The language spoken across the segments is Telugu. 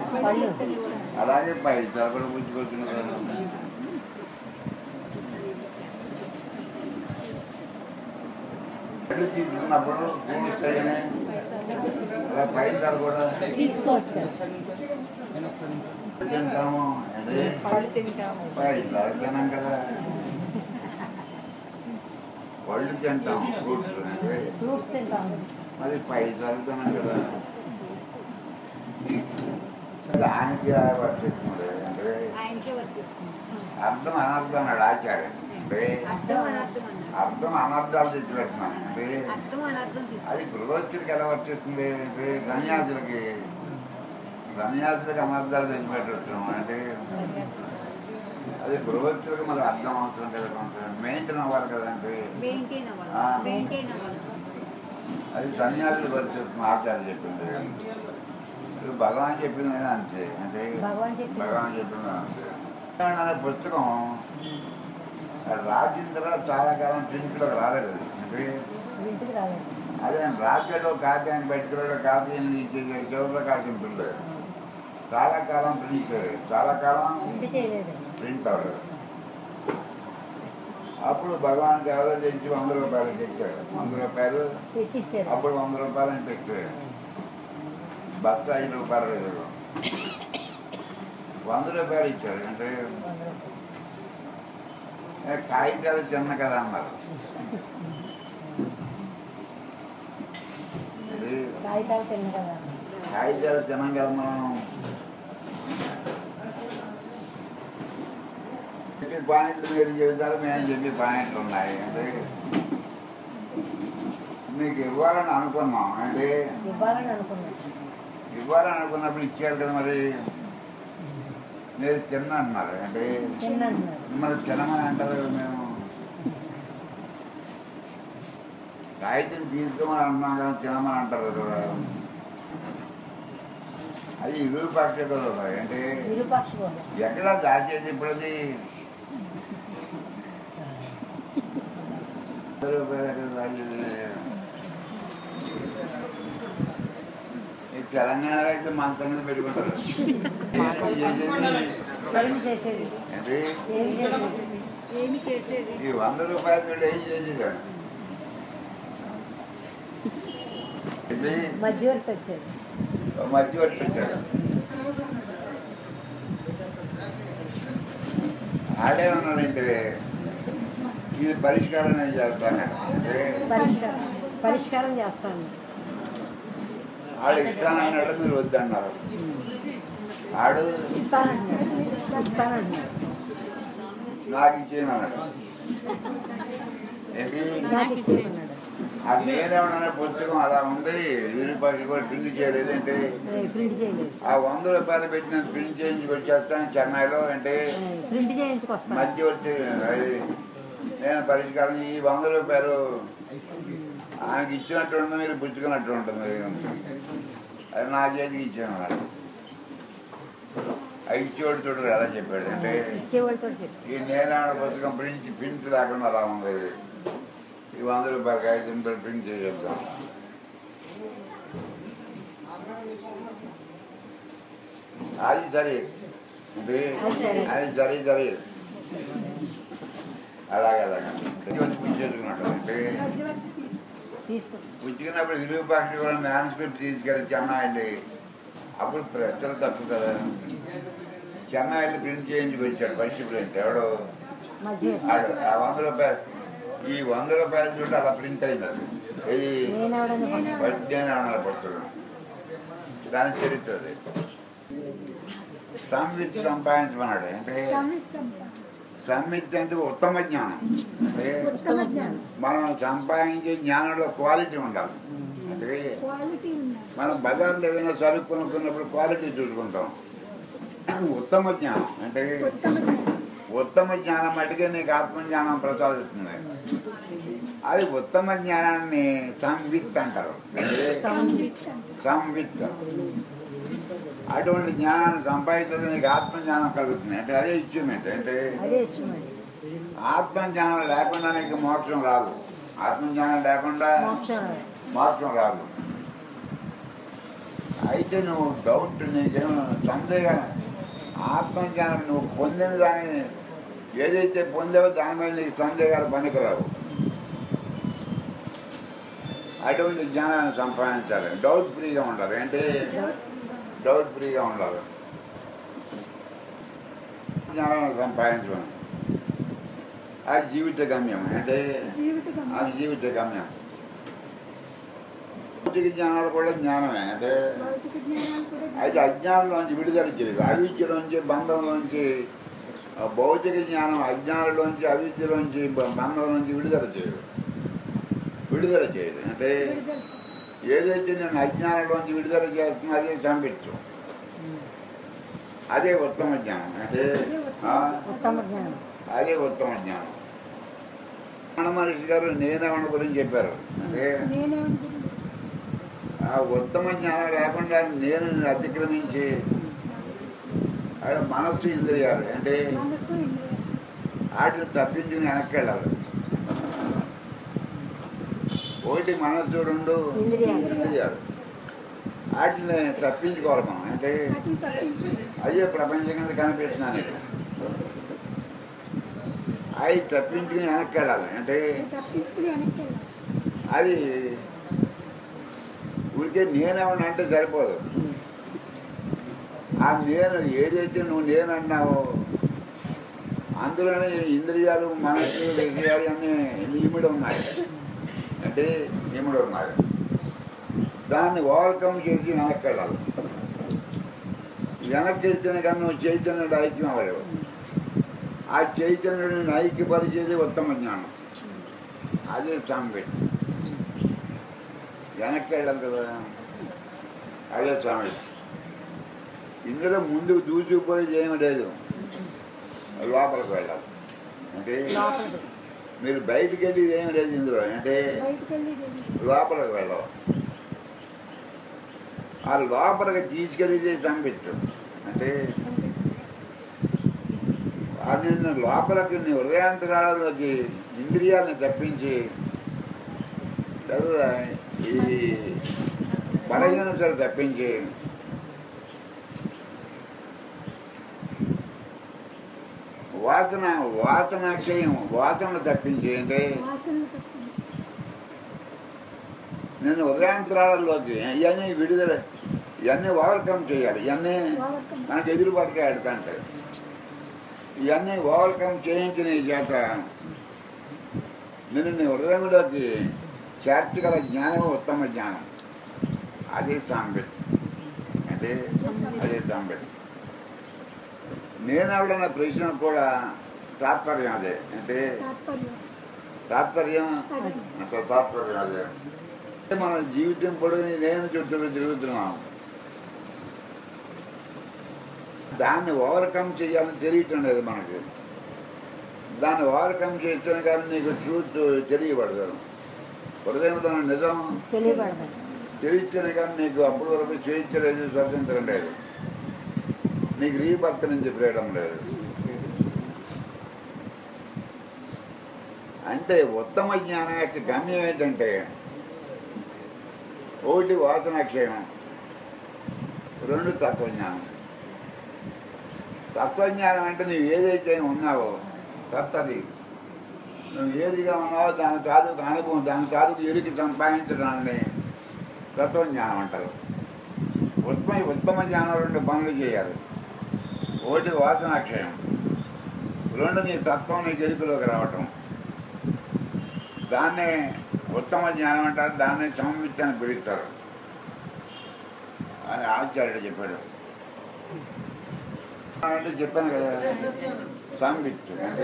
పళ్ళు అలాగే బయట తరపున పుచ్చుకొచ్చిన పళ్ళు తీసుకున్నప్పుడు పూర్తయిన అలా పైన తర కూడా తీసుకోవచ్చు కదా తింటాము అంటే పళ్ళు తింటాము పైన తినాం కదా పళ్ళు తింటాం ఫ్రూట్స్ అంటే ఫ్రూట్స్ తింటాము మరి పై చదువుతున్నాం కదా దానికి వర్తిస్తుంది అంటే ఆయనకే వర్తిస్తుంది అర్థం అనర్థం అన్నాడు ఆచార్య అంటే అర్థం అనర్థం అన్నారు అర్థం అనర్థాలు తెచ్చిపెడుతున్నాం అంటే అర్థం అనర్థం తీసుకుంటారు అది గృహస్థుడికి ఎలా వర్తిస్తుంది అంటే సన్యాసులకి సన్యాసులకి అనర్థాలు తెచ్చిపెట్టడం అంటే అది గృహస్థుడికి మరి అర్థం అవసరం కదా కొంచెం మెయింటైన్ అవ్వాలి కదంటే మెయింటైన్ ఆ. అవ్వాలి మెయింటైన్ అవ్వాలి అది సన్యాసులు పరిస్థితి ఆచార్య చెప్పింది ఇప్పుడు భగవాన్ చెప్పింది అయినా అంతే అంటే భగవాన్ చెప్పింది. భగవాన్ చెప్పింది అంతే అనే పుస్తకం అది రాసిన తర్వాత చాలా కాలం ప్రింట్లో రాలేదు అది. అంటే ఇంటికి రాలేదు అదే ఆయన రాసాడో కాపీ ఆయన బయటకు కాపీ ఇచ్చేది చివరిలో కాపీ ప్రింట్ చాలా కాలం ప్రింట్ చాలా కాలం ఇంటి చేయలేదు ప్రింట్ అవ్వలేదు అప్పుడు భగవాన్ ఎవరో తెచ్చి వంద రూపాయలు తెచ్చాడు వంద రూపాయలు తెచ్చి ఇచ్చారు అప్పుడు వంద రూపాయలు అని పెట్టాడు బస్త ఐదు రూపాయలు లేదు వంద రూపాయలు ఇచ్చాడు అంటే ఏ, కాగితాలు చిన్న కదా అన్నారు ఇది కాగితాలు తిన్న కదా కాగితాలు తినం కదా మనం చెప్పి పాయింట్లు మీరు చెబుతారు మేము చెప్పి పాయింట్లు ఉన్నాయి అంటే మీకు ఇవ్వాలని అనుకున్నాం అంటే ఇవ్వాలని అనుకున్నాను ఇవ్వాలని అనుకున్నప్పుడు ఇచ్చారు కదా మరి మీరు తిన్నా అన్నారు అంటే తిన్నంటున్నారు మిమ్మల్ని తినమని అంటారు కదా మేము కాగితం తీసుకోమని అంటున్నాం కదా తినమని అంటారు కదా అది విరూపాక్ష కదా అంటే విరూపాక్ష కూడా ఎక్కడ దాచేది ఇప్పుడు అది ఈ తెలంగాణలో అయితే మంచం మీద పెట్టుకుంటారు ఏంటి చేసేది? ఏమి చేసేది ఏంటి ఏమి చేసేది ఏమి చేసేది ఈ వంద రూపాయలు ఏం చేసేదాడు ఇది మధ్యవర్తి వచ్చేది మధ్య పెట్టాడు ఆడే ఉన్నాడంటే ఇది పరిష్కారం నేను చేస్తాను అంటే పరిష్కారం పరిష్కారం చేస్తాను ఆడు ఇస్తానన్నాడు మీరు వద్దన్నారు ఆడు ఇస్తానంటున్నాడు ఇస్తానంటున్నాడు నాకు ఇచ్చేయను అన్నాడు ఇది నాకు ఇచ్చేయమన్నాడు ఆ నేనేమన్నా పుస్తకం అలా ఉంది విరూపాయలు కూడా ప్రింట్ చేయలేదు అంటే ప్రింట్ చేయలేదు ఆ వంద రూపాయలు పెట్టిన ప్రింట్ చేయించి వచ్చేస్తాను చెన్నైలో అంటే ప్రింట్ చేయించుకొస్తాను మధ్యవర్తి అది నేను పరిష్కారం ఈ వంద రూపాయలు ఆయనకి ఇచ్చినట్టు ఉంటుంది మీరు పుచ్చుకున్నట్టు ఉంటుంది అది నా చేతికి ఇచ్చాను అన్నాడు ఆ ఇచ్చేవాడు చూడరు ఎలా చెప్పాడు అంటే ఇచ్చేవాళ్ళతో చెప్పి ఈ నేనేమన్నా పుస్తకం ప్రింట్ ప్రింట్ లేకుండా అలా ఉంది ఈ వంద రూపాయలు కాగితం పెట్టి ప్రింట్ చేసేద్దాం అది సరే అంటే అది సరే. అది సరే సరే అలాగే అలాగే పుచ్చి చేసుకున్నాడు అంటే తీసుకో పుచ్చుకున్నప్పుడు విరూపాక్షి కూడా మ్యాన్స్క్రిప్ట్ తీసుకెళ్ళి చెన్నై వెళ్ళి అప్పుడు ప్రశ్నలు తప్పు కదా చెన్నై వెళ్ళి ప్రింట్ చేయించుకొచ్చాడు ఫస్ట్ ప్రింట్ ఎవడో మధ్యవర్తి ఆడు ఆ వంద రూపాయలు ఈ వంద రూపాయలు చూడండి అలా ప్రింట్ అయింది అది ఇది నేనెవడని వడ్డీని అన్నారు పుస్తకం దాని చరిత్ర అది సంవిత్ సంపాదించమన్నాడు అంటే సంవిత్ అంటే ఉత్తమ జ్ఞానం అంటే ఉత్తమ జ్ఞానం మనం సంపాదించే జ్ఞానంలో క్వాలిటీ ఉండాలి అంటే క్వాలిటీ ఉండాలి మనం బజార్లో ఏదైనా సరుకు కొనుక్కున్నప్పుడు క్వాలిటీ చూసుకుంటాం ఉత్తమ జ్ఞానం అంటే ఉత్తమ జ్ఞానం మటుకే నీకు ఆత్మజ్ఞానం ప్రసాదిస్తుంది అది ఉత్తమ జ్ఞానాన్ని సంవిత్ అంటారు అంటే సంవిత్ అటువంటి జ్ఞానాన్ని సంపాదించడం నీకు ఆత్మజ్ఞానం కలుగుతుంది అంటే అదే ఇచ్చుమెంట్ అంటే అదే ఇచ్చుమని ఆత్మజ్ఞానం లేకుండా నీకు మోక్షం రాదు ఆత్మజ్ఞానం లేకుండా మోక్షం మోక్షం రాదు అయితే నువ్వు డౌట్ నీకేమో సందేహం సందేహం ఆత్మజ్ఞానం నువ్వు పొందిన దాన్ని ఏదైతే పొందావో దాని మీద నీకు సందేహాలు పనికిరావు అటువంటి జ్ఞానాన్ని సంపాదించాలి డౌట్ ఫ్రీగా ఉండాలి అంటే డౌట్ ఫ్రీగా ఉండాలి జ్ఞానాన్ని సంపాదించడం అది జీవిత గమ్యం అంటే జీవితం అది జీవిత గమ్యం భౌతిక జ్ఞానాలు కూడా జ్ఞానమే అంటే భౌతిక జ్ఞానాలు కూడా అయితే అజ్ఞానంలోంచి విడుదల చేయదు అవిద్యలోంచి బంధంలోంచి ఆ భౌతిక జ్ఞానం అజ్ఞానంలోంచి అవిద్యలోంచి బ- బంధంలోంచి విడుదల చేయదు విడుదల చేయదు అంటే విడుదల చేయాలి. ఏదైతే నేను అజ్ఞానంలోంచి విడుదల చేస్తున్నా అదే చంపించు అదే ఉత్తమ జ్ఞానం అంటే ఆ, ఉత్తమ జ్ఞానం అదే ఉత్తమ జ్ఞానం మన మనిషి గారు నేనవన గురించి చెప్పారు అంటే నేనేమని గురించి ఆ ఉత్తమ జ్ఞానం లేకుండా నేను అతిక్రమించి అది మనస్సు ఇంద్రియాలు అంటే మనస్సు ఇంద్రియాలు. వాటిని తప్పించుకుని వెనక్కి వెళ్ళాలి ఒకటి మనస్సు రెండు ఇంద్రియాలు. ఇంద్రియాలు వాటిని తప్పించుకోవాలి మనం అంటే వాటిని తప్పించి అయ్యే ప్రపంచం కింద కనిపిస్తున్నాను అవి తప్పించుకుని వెనక్కి వెళ్ళాలి అంటే తప్పించుకుని వెనక్కి వెళ్ళాలి. అది ఊరికే నేనేమన్నా అంటే సరిపోదు ఆ నేను ఏదైతే నువ్వు నేను అన్నావో అందులోనే ఇంద్రియాలు మనసు విషయాలు అన్నీ నియముడు ఉన్నాయి అంటే నియముడు ఉన్నాయి దాన్ని ఓవర్కమ్ చేసి వెనక్కి వెళ్ళాలి వెనక్కి వెళ్తేనే కానీ నువ్వు చైతన్యుడు ఐక్యం అవ్వలేవు ఆ చైతన్యుడిని ఐక్యపరిచేది ఉత్తమ జ్ఞానం అదే స్వామి వెనక్కి వెళ్ళాలి కదా అదే స్వామి ఇందులో ముందు దూచుకుపోయేది ఏమీ లేదు లోపలికి వెళ్ళాలి అంటే లోపలికి మీరు బయటికి వెళ్ళేది ఏమీ లేదు ఇందులో అంటే బయటకు వెళ్ళి ఇది లోపలికి వెళ్ళాలి ఆ లోపలికి తీసుకెళ్ళేది చంపించు అంటే అది నిన్ను లోపలికి నీ హృదయాంతరాలలోకి ఇంద్రియాలను తప్పించి తర్వాత ఈ బలహీనతలు తప్పించి వాసన వాసనాక్షయం వాసన తప్పించి అంటే వాసనలు తప్పించి నేను హృదయాంతరాలలోకి ఇవన్నీ విడుదల ఇవన్నీ ఓవర్కమ్ చేయాలి ఇవన్నీ ఓవర్కమ్ మనకు ఎదురు పడతాయి అడుగుతాంటే ఇవన్నీ ఓవర్కమ్ చేయించిన ఈ చేత నేను నీ హృదయంలోకి చేర్చగల జ్ఞానమే ఉత్తమ జ్ఞానం అదే సాంబెట్ అంటే అదే సాంబెట్ నేను ఎవడన్న ప్రశ్న కూడా తాత్పర్యం అదే అంటే తాత్పర్యం తాత్పర్యం అదే అంత తాత్పర్యం అదే మన జీవితం పొడిని నేను చుట్టూ తిరుగుతున్నాం దాన్ని ఓవర్కమ్ చేయాలని తెలియటం లేదు మనకి దాన్ని ఓవర్కమ్ చేస్తేనే కానీ నీకు ట్రూత్ తెలియబడదు హృదయంలో నిజం తెలియబడదు తెలిస్తేనే కానీ నీకు అప్పుడు వరకు స్వేచ్ఛ లేదు స్వతంత్రం లేదు నీకు రీబర్త్ నుంచి ఫ్రీడమ్ లేదు అంటే ఉత్తమ జ్ఞానం యొక్క గమ్యం ఏంటంటే ఒకటి వాసనాక్షేమం రెండు తత్వజ్ఞానం తత్వజ్ఞానం అంటే నువ్వు ఏదైతే ఉన్నావో తత్తది నువ్వు ఏదిగా ఉన్నావో దాని తాలూకు అనుభవం దాని తాలూకు ఎరికి సంపాదించడాన్ని తత్వజ్ఞానం అంటారు ఉత్తమ ఉత్తమ జ్ఞానం రెండు పనులు చేయాలి ఒకటి వాసనాక్షయం రెండు నీ తత్వం నీ ఎరుకలోకి రావటం దాన్నే ఉత్తమ జ్ఞానం అంటారు దాన్ని సమవిత్ అని పిలుస్తారు అని ఆచార్యుడు చెప్పాడు అంటే చెప్పాను కదా సంవిత్ అంటే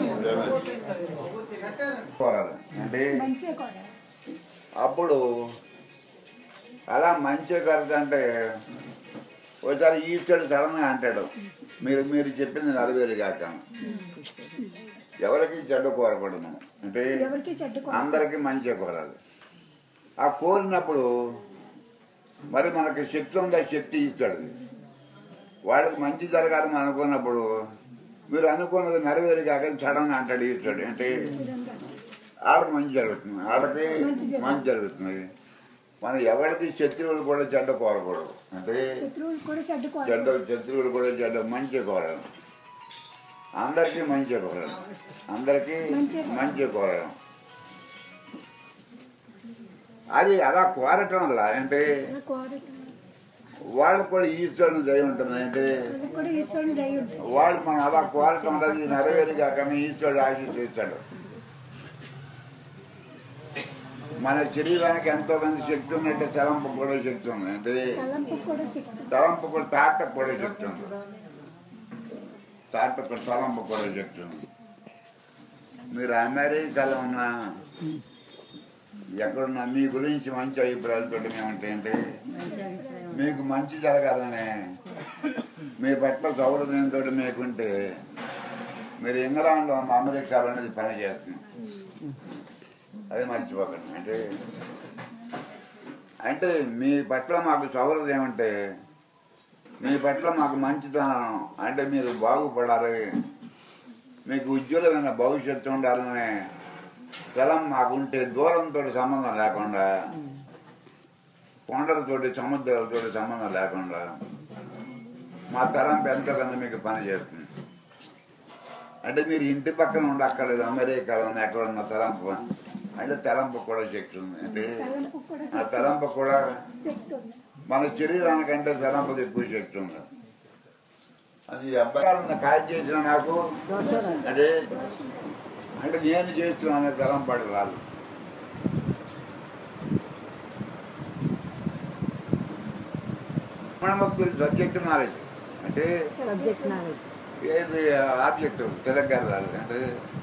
పోరాలి. అంటే మంచి కూడా అప్పుడు అలా మంచి కరెక్ట్ అంటే ఒకసారి ఈశ్వరుడు సడన్గా అంటాడు మీరు మీరు చెప్పింది నెరవేరు కాక ఎవరికి చెడ్డ కోరకూడదు అంటే ఎవరికి చెడ్డ కోరిక. అందరికీ మంచి కోరాలి ఆ కోరినప్పుడు మరి మనకి శక్తి ఉందా శక్తి ఇస్తాడు వాళ్ళకి మంచి జరగాలని అనుకున్నప్పుడు మీరు అనుకున్నది నెరవేరు కాక సడన్గా అంటాడు ఇస్తాడు అంటే విధంగా. ఆడకి మంచి జరుగుతుంది ఆడకి మంచి జరుగుతుంది. మంచి జరుగుతుంది మనం ఎవరికి శత్రువులు కూడా చెడ్డ కోరకూడదు అంటే శత్రువులు కూడా చెడ్డ చెడ్డ కోరకూడదు శత్రువులు కూడా చెడ్డ మంచి కోరడం అందరికీ మంచి కోరడం అందరికీ మంచి మంచి కోరడం అది అలా కోరటం వల్ల అంటే అలా కోరటం వాళ్ళకు కూడా ఈశ్వరుని దయ ఉంటుంది అంటే వాళ్ళకి కూడా ఈశ్వరుని దయ ఉంటుంది వాళ్ళు మనం అలా కోరటం వల్ల ఇది నెరవేరు కాక ఈశ్వరుడు ఆశీర్వదిస్తాడు మన శరీరానికి ఎంతో మంది శక్తి ఉన్నట్టు తలంపు కూడా శక్తి ఉంది అంటే తలంపు కూడా శక్తి తలంపు కూడా తాటకు కూడా శక్తి ఉంది తాటకు తలంపు కూడా శక్తి ఉంది మీరు అమెరికాలో ఉన్న ఎక్కడున్నా మీ గురించి మంచి అభిప్రాయాలు పెట్టడం ఏమంటాయంటే మంచి అభిప్రాయం మీకు మంచి జరగాలని మీ పట్ల సౌహృదయంతో మీకుంటే మీరు ఇంగ్లాండ్లో ఉన్న అమెరికాలో అనేది పని చేస్తుంది అది మర్చిపోకండి అంటే అంటే మీ పట్ల మాకు సౌహృదయం అంటే మీ పట్ల మాకు మంచితనం అంటే మీరు బాగుపడాలి మీకు ఉజ్వలమైన భవిష్యత్తు ఉండాలనే స్థలం మాకుంటే దూరంతో సంబంధం లేకుండా కొండలతోటి సముద్రాలతోటి సంబంధం లేకుండా మా తరం ఎంతకంత మీకు పని చేస్తుంది అంటే మీరు ఇంటి పక్కన ఉండక్కర్లేదు అమెరికాలో ఎక్కడ ఉన్న తలంపు అంటే తలంపు కూడా శక్తి ఉంది అంటే తలంపు కూడా ఆ శక్తి తలంపు కూడా శక్తి ఉంది మన శరీరానికంటే తలంపుకి ఎక్కువ శక్తి ఉంది అది అబ్బాయిలను కాల్ చేసిన నాకు దోషం అంటే అంటే నేను చేస్తున్నాను తలంపడి రాదు మన భక్తులు సబ్జెక్ట్ నాలెడ్జ్ అంటే సబ్జెక్ట్ నాలెడ్జ్ ఏది ఆబ్జెక్ట్ తెలంగాణ రాదు అంటే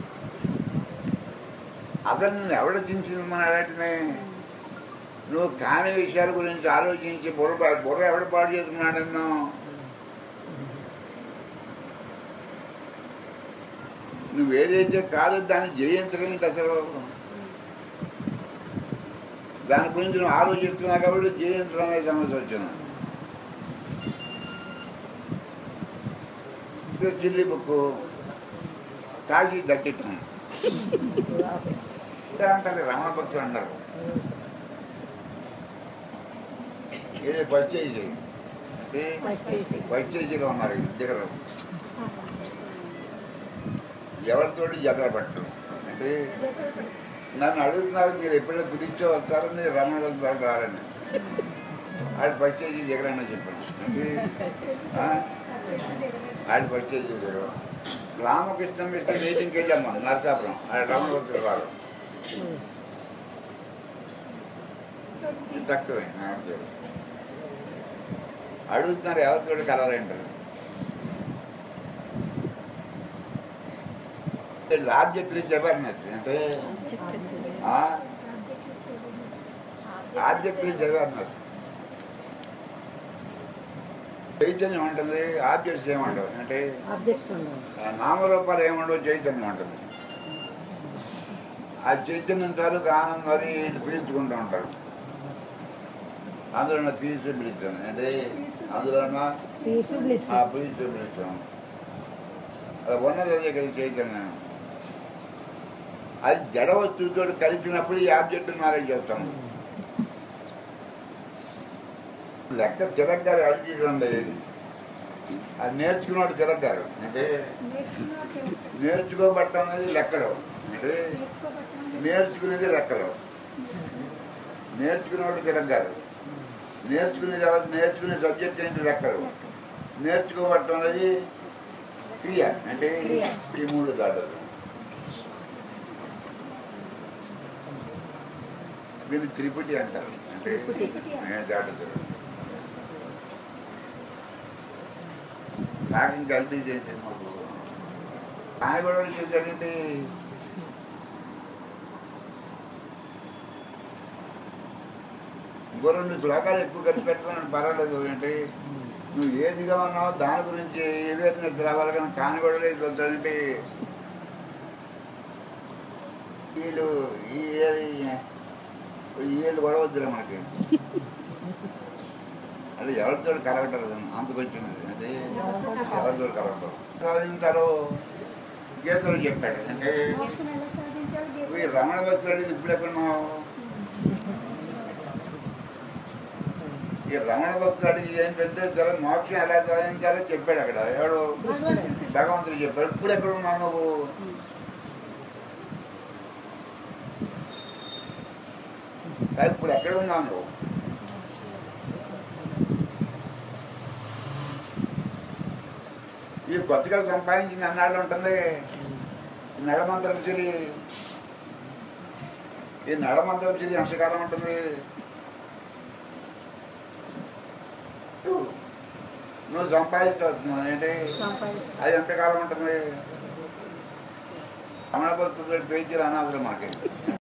అసలు నేను ఎవడ చించింది మన వాటిని నువ్వు కాని విషయాల గురించి ఆలోచించి బుర్ర పా- బుర్ర ఎవడ పాడు చేసుకున్నాడు నిన్ను నువ్వు ఏదైతే కాదు దాన్ని జయించడం ఏంటి అసలు దాని గురించి నువ్వు ఆలోచిస్తున్నావు కాబట్టి జయించడం అనే సమస్య వచ్చింది ఇది సిల్లి బుక్ కాశీ దక్కిటం అంటారు రమణ భక్తులు అంటారు ఏది పచ్చేసి పచ్చేసి. పచ్చేసిలో ఉన్నారు ఇద్దరు ఎవరితోటి జతల పట్టు అంటే నన్ను అడుగుతున్నారు మీరు ఎప్పుడైనా గురించి వస్తారో మీరు రమణ భక్తులు రారని ఆడు పచ్చేసి జగరన్న చెప్పండి అంటే ఆ? ఆడు పర్చేజ్ చేశారు రామకృష్ణ మిస్టర్ మీటింగ్కి వెళ్ళామ్మా నరసాపురం ఆడ రమణ భక్తులు వారు తక్కువ అడుగుతున్నారు ఎవరితోటి కలవాలంటారు ఆబ్జెక్ట్లు అవేర్నెస్ అంటే ఆబ్జెక్ట్లు అవేర్నెస్ చైతన్యం ఉంటుంది ఆబ్జెక్ట్స్ ఏమంటారు అంటే ఆబ్జెక్ట్స్ ఉండవు ఆ నామరూపాలు ఏముండవు చైతన్యం ఉంటుంది ఆ చైతన్యం తాలూకు ఆనందాన్ని వీళ్ళు పీల్చుకుంటూ ఉంటారు అందులో పీసు పిలుస్తాను అంటే అందులో పీసు బ్లిస్ ఆ పీసు పిలుస్తాం అది ఉన్నది అదే కదా చైతన్యం అది జడ వస్తువుతో కలిసినప్పుడు ఈ ఆబ్జెక్ట్ నాలెడ్జ్ చేస్తాం లెక్క తిరగ్గారు అడిగి అది నేర్చుకున్నాడు తిరగ్గారు అంటే నేర్చుకోబట్టం అనేది లెక్కలో అంటే నేర్చుకునేది లెక్కలో నేర్చుకునేవాడు తిరగారు నేర్చుకునేది ఎవరు నేర్చుకునే సబ్జెక్ట్ ఏంటి లెక్కలు నేర్చుకోబట్టం అనేది క్రియ అంటే క్రియ. ఈ మూడు దాటలు దీన్ని త్రిపుటి అంటారు అంటే త్రిపుటి. ఏ దాటలు నాకు ఇంకా అల్టీ చేసే మాకు ఆయన కూడా చేశాడంటే ఇంకో రెండు శ్లోకాలు ఎక్కువ ఖర్చు పెట్టడం పర్వాలేదు అంటే నువ్వు ఏదిగా ఉన్నావో దాని గురించి అవేర్నెస్ రావాలి కానీ కాని కూడా లేదు వద్దంటే వీళ్ళు ఈ వీళ్ళు గొడవ వద్దులే మనకి అది ఎవరితో కలగటరు అందుకొచ్చింది అంటే ఎవరితో కలగటరు సాధించాలో గీతలు చెప్పాడు అంటే మోక్షం ఎలా సాధించాలి ఈ రమణ భక్తులు అనేది ఇప్పుడు ఎక్కడున్నావు ఈ రమణ భక్తుడు అడిగి ఏంటంటే సరే మోక్షం ఎలా సాధించాలో చెప్పాడు అక్కడ ఎవడు భగవంతుడు చెప్పాడు ఇప్పుడు ఎక్కడ ఉన్నావు నువ్వు కాదు, ఇప్పుడు ఎక్కడ ఉన్నావు నువ్వు ఈ కొత్తగా సంపాదించింది అన్నాళ్ళు ఉంటుంది ఈ నడమంతరం చెరి ఈ నడమంతరం చెరి ఎంతకాలం ఉంటుంది నువ్వు సంపాదిస్తున్నావు ఏంటి అది ఎంతకాలం ఉంటుంది రమణ భక్తులు పేజీలు అనాథులు మాకే